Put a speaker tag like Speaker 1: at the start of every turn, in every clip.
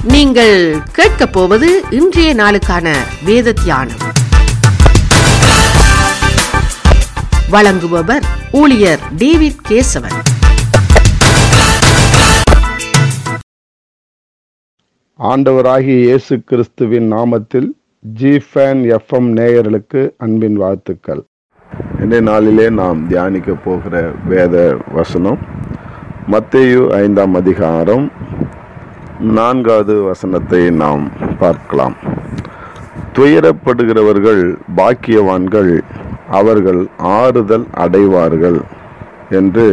Speaker 1: நீங்கள் கேட்கப் போவது இன்றைய நாளுக்கான வேத தியானம் வழங்குபவர் ஊழியர் டேவிட் கேசவன்
Speaker 2: ஆண்டவராகிய இயேசு கிறிஸ்துவின் நாமத்தில் ஜிஃபேன் எஃப்எம் நேயர்களுக்கு அன்பின் வாழ்த்துக்கள் இந்த நாளிலே நாம் தியானிக்க போகிற வேத வசனம் மத்தேயு ஐந்தாம் அதிகாரம் நான்காவது வசனத்தை நாம் பார்க்கலாம் துயரப்படுகிறவர்கள் பாக்கியவான்கள் அவர்கள் ஆறுதல் அடைவார்கள் என்று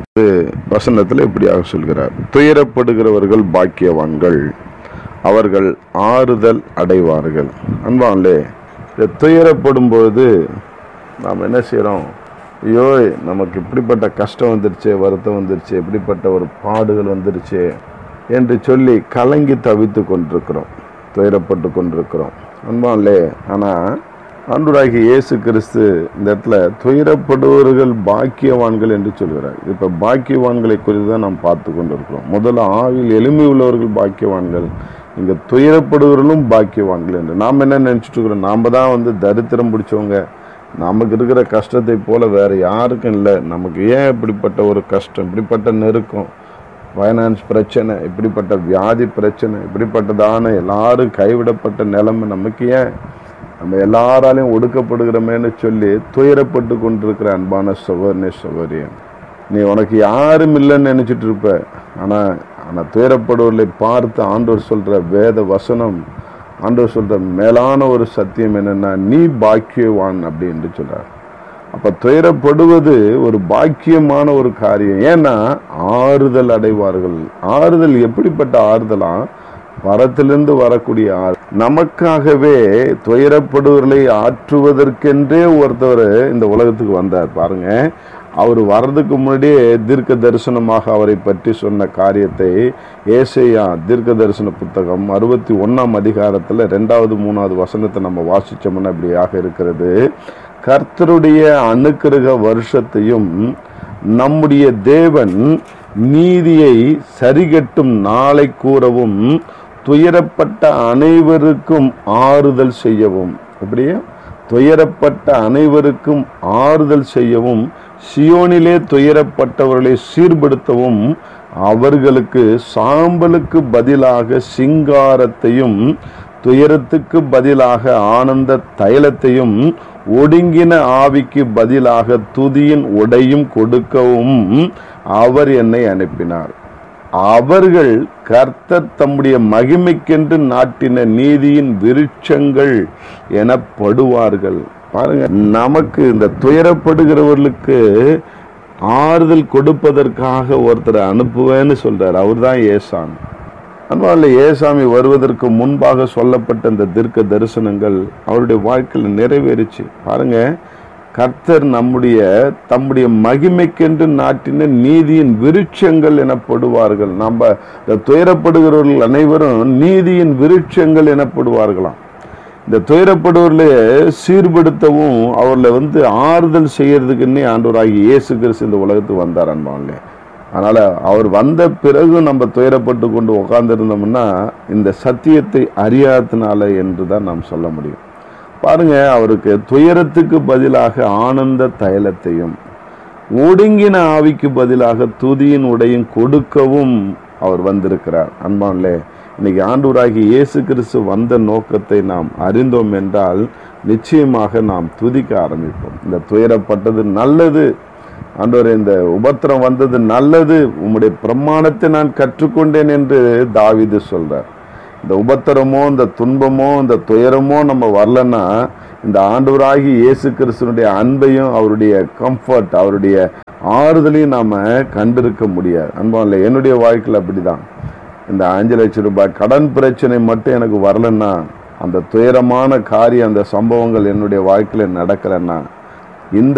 Speaker 2: வசனத்தில் இப்படியாக சொல்கிறார் துயரப்படுகிறவர்கள் பாக்கியவான்கள் அவர்கள் ஆறுதல் அடைவார்கள் அன்பான்லே இந்த துயரப்படும் பொழுது நாம் என்ன செய்கிறோம் ஐயோ நமக்கு இப்படிப்பட்ட கஷ்டம் வந்துருச்சே வருத்தம் வந்துருச்சு இப்படிப்பட்ட ஒரு பாடுகள் வந்துருச்சே என்று சொல்லி கலங்கி தவித்து கொண்டிருக்கிறோம் துயரப்பட்டு கொண்டிருக்கிறோம் அன்பான்லே ஆனால் ஆண்டூராகி இயேசு கிறிஸ்து இந்த இடத்துல துயரப்படுவர்கள் பாக்கியவான்கள் என்று சொல்கிறார் இப்போ பாக்கியவான்களை குறித்து தான் நாம் பார்த்து கொண்டிருக்கிறோம் முதல்ல ஆவில் எளிமை உள்ளவர்கள் பாக்கியவான்கள் இங்கே துயரப்படுவர்களும் பாக்கியவான்கள் என்று நாம் என்ன நினச்சிட்டு இருக்கிறோம் நாம் தான் வந்து தரித்திரம் பிடிச்சவங்க நமக்கு இருக்கிற கஷ்டத்தை போல வேற யாருக்கும் இல்லை நமக்கு ஏன் இப்படிப்பட்ட ஒரு கஷ்டம் இப்படிப்பட்ட நெருக்கம் ஃபைனான்ஸ் பிரச்சனை இப்படிப்பட்ட வியாதி பிரச்சனை இப்படிப்பட்டதான எல்லாரும் கைவிடப்பட்ட நிலைமை நமக்கு ஏன் நம்ம எல்லாராலையும் ஒடுக்கப்படுகிறோமேன்னு சொல்லி துயரப்பட்டு கொண்டிருக்கிற அன்பான சகோதரனே சகோதரியன் நீ உனக்கு யாரும் இல்லைன்னு நினச்சிட்டு இருப்ப ஆனால் ஆனால் துயரப்படுவர்களை பார்த்து ஆண்டவர் சொல்கிற வேத வசனம் ஆண்டவர் சொல்கிற மேலான ஒரு சத்தியம் என்னென்னா நீ பாக்கியவான் அப்படின்னு சொல்கிறார் அப்போ துயரப்படுவது ஒரு பாக்கியமான ஒரு காரியம் ஏன்னா ஆறுதல் அடைவார்கள் ஆறுதல் எப்படிப்பட்ட ஆறுதலா வரத்திலிருந்து வரக்கூடிய ஆறு நமக்காகவே துயரப்படுவர்களை ஆற்றுவதற்கென்றே ஒருத்தவர் இந்த உலகத்துக்கு வந்தார் பாருங்க அவர் வர்றதுக்கு முன்னாடியே தீர்க்க தரிசனமாக அவரை பற்றி சொன்ன காரியத்தை ஏசையா தீர்க்க தரிசன புத்தகம் அறுபத்தி ஒன்றாம் அதிகாரத்தில் ரெண்டாவது மூணாவது வசனத்தை நம்ம வாசித்தோம்னா இப்படியாக இருக்கிறது கர்த்தருடைய அணுக்கிரக வருஷத்தையும் நம்முடைய தேவன் நீதியை சரிகட்டும் நாளை கூறவும் துயரப்பட்ட அனைவருக்கும் ஆறுதல் செய்யவும் அப்படியே துயரப்பட்ட அனைவருக்கும் ஆறுதல் செய்யவும் சியோனிலே துயரப்பட்டவர்களை சீர்படுத்தவும் அவர்களுக்கு சாம்பலுக்கு பதிலாக சிங்காரத்தையும் துயரத்துக்கு பதிலாக ஆனந்த தைலத்தையும் ஒடுங்கின ஆவிக்கு பதிலாக துதியின் உடையும் கொடுக்கவும் அவர் என்னை அனுப்பினார் அவர்கள் கர்த்தர் தம்முடைய மகிமைக்கென்று நாட்டின நீதியின் விருட்சங்கள் எனப்படுவார்கள் பாருங்க நமக்கு இந்த துயரப்படுகிறவர்களுக்கு ஆறுதல் கொடுப்பதற்காக ஒருத்தரை அனுப்புவேன்னு சொல்றார் அவர் தான் ஏசாமி அன்பால ஏசாமி வருவதற்கு முன்பாக சொல்லப்பட்ட இந்த தீர்க்க தரிசனங்கள் அவருடைய வாழ்க்கையில் நிறைவேறிச்சு பாருங்க கர்த்தர் நம்முடைய தம்முடைய மகிமைக்கென்று நாட்டின நீதியின் விருட்சங்கள் எனப்படுவார்கள் நம்ம இந்த துயரப்படுகிறவர்கள் அனைவரும் நீதியின் விருட்சங்கள் எனப்படுவார்களாம் இந்த துயரப்படுவர்களை சீர்படுத்தவும் அவர்களை வந்து ஆறுதல் செய்யறதுக்குன்னே ஆண்டவராகி இயேசு கிறிஸ்து இந்த உலகத்துக்கு வந்தார் அன்பான்லே அதனால் அவர் வந்த பிறகு நம்ம துயரப்பட்டு கொண்டு உட்கார்ந்துருந்தோம்னா இந்த சத்தியத்தை அறியாதனால என்று தான் நாம் சொல்ல முடியும் பாருங்க அவருக்கு துயரத்துக்கு பதிலாக ஆனந்த தைலத்தையும் ஒடுங்கின ஆவிக்கு பதிலாக துதியின் உடையும் கொடுக்கவும் அவர் வந்திருக்கிறார் அன்பான்லே இன்னைக்கு ஆண்டூராகி இயேசு கிறிஸ்து வந்த நோக்கத்தை நாம் அறிந்தோம் என்றால் நிச்சயமாக நாம் துதிக்க ஆரம்பிப்போம் இந்த துயரப்பட்டது நல்லது ஆண்டவர் இந்த உபத்திரம் வந்தது நல்லது உம்முடைய பிரமாணத்தை நான் கற்றுக்கொண்டேன் என்று தாவிது சொல்றார் இந்த உபத்திரமோ இந்த துன்பமோ இந்த துயரமோ நம்ம வரலன்னா இந்த ஆண்டவராகி இயேசு கிறிஸ்துனுடைய அன்பையும் அவருடைய கம்ஃபர்ட் அவருடைய ஆறுதலையும் நாம கண்டிருக்க முடியாது அன்பான்ல என்னுடைய வாழ்க்கையில் அப்படிதான் இந்த அஞ்சு லட்சம் ரூபாய் கடன் பிரச்சனை மட்டும் எனக்கு வரலன்னா அந்த துயரமான காரியம் அந்த சம்பவங்கள் என்னுடைய வாழ்க்கையில் நடக்கலைன்னா இந்த